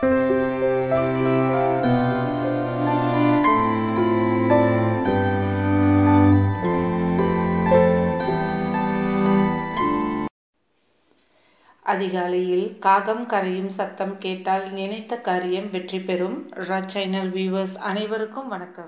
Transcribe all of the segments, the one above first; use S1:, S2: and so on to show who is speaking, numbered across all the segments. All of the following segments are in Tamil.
S1: அதிகாலையில் காகம் கரையும் சத்தம் கேட்டால் நினைத்த காரியம் வெற்றி பெறும் சேனல் வியூவர்ஸ் அனைவருக்கும் வணக்கம்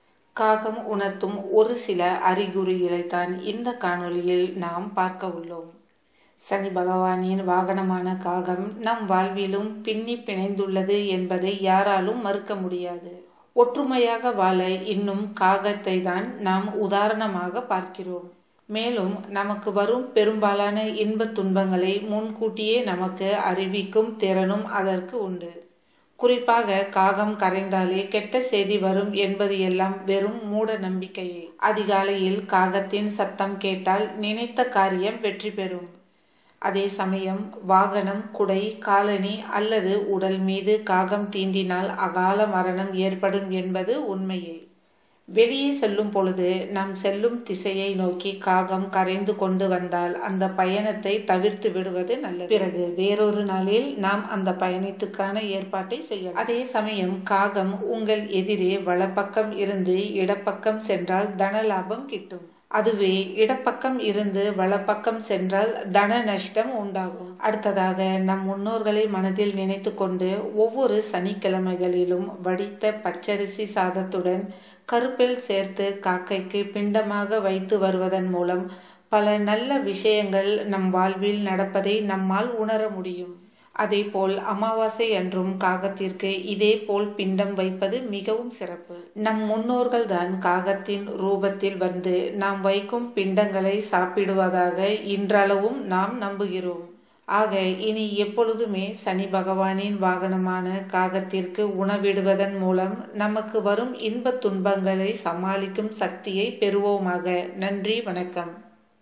S1: காகம் உணர்த்தும் ஒரு சில அறிகுறிகளைத்தான் இந்த காணொளியில் நாம் பார்க்க உள்ளோம் சனி பகவானின் வாகனமான காகம் நம் வாழ்விலும் பின்னி பிணைந்துள்ளது என்பதை யாராலும் மறுக்க முடியாது ஒற்றுமையாக வாழ இன்னும் காகத்தை தான் நாம் உதாரணமாக பார்க்கிறோம் மேலும் நமக்கு வரும் பெரும்பாலான இன்ப துன்பங்களை முன்கூட்டியே நமக்கு அறிவிக்கும் திறனும் அதற்கு உண்டு குறிப்பாக காகம் கரைந்தாலே கெட்ட செய்தி வரும் என்பது எல்லாம் வெறும் மூட நம்பிக்கையே அதிகாலையில் காகத்தின் சத்தம் கேட்டால் நினைத்த காரியம் வெற்றி பெறும் அதே சமயம் வாகனம் குடை காலனி அல்லது உடல் மீது காகம் தீண்டினால் அகால மரணம் ஏற்படும் என்பது உண்மையே வெளியே செல்லும் பொழுது நாம் செல்லும் திசையை நோக்கி காகம் கரைந்து கொண்டு வந்தால் அந்த பயணத்தை தவிர்த்து விடுவது நல்லது பிறகு வேறொரு நாளில் நாம் அந்த பயணத்துக்கான ஏற்பாட்டை செய்ய அதே சமயம் காகம் உங்கள் எதிரே வலப்பக்கம் இருந்து இடப்பக்கம் சென்றால் தன லாபம் கிட்டும் அதுவே இடப்பக்கம் இருந்து வலப்பக்கம் சென்றால் தன நஷ்டம் உண்டாகும் அடுத்ததாக நம் முன்னோர்களை மனதில் நினைத்து கொண்டு ஒவ்வொரு சனிக்கிழமைகளிலும் வடித்த பச்சரிசி சாதத்துடன் கருப்பில் சேர்த்து காக்கைக்கு பிண்டமாக வைத்து வருவதன் மூலம் பல நல்ல விஷயங்கள் நம் வாழ்வில் நடப்பதை நம்மால் உணர முடியும் அதேபோல் அமாவாசை அன்றும் காகத்திற்கு இதே போல் பிண்டம் வைப்பது மிகவும் சிறப்பு நம் முன்னோர்கள் தான் காகத்தின் ரூபத்தில் வந்து நாம் வைக்கும் பிண்டங்களை சாப்பிடுவதாக இன்றளவும் நாம் நம்புகிறோம் ஆக இனி எப்பொழுதுமே சனி பகவானின் வாகனமான காகத்திற்கு உணவிடுவதன் மூலம் நமக்கு வரும் இன்ப துன்பங்களை சமாளிக்கும் சக்தியை பெறுவோமாக நன்றி வணக்கம்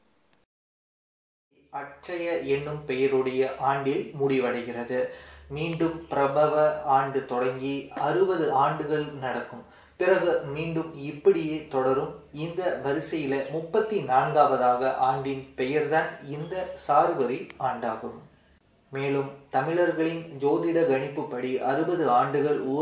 S2: அட்சய என்னும் பெயருடைய ஆண்டில் முடிவடைகிறது மீண்டும் பிரபவ ஆண்டு தொடங்கி அறுபது ஆண்டுகள் நடக்கும் பிறகு மீண்டும் இப்படியே தொடரும் இந்த வரிசையில முப்பத்தி நான்காவதாக ஆண்டின் பெயர்தான் இந்த சார்வரி ஆண்டாகும் மேலும் தமிழர்களின் ஜோதிட கணிப்புப்படி அறுபது ஆண்டுகள்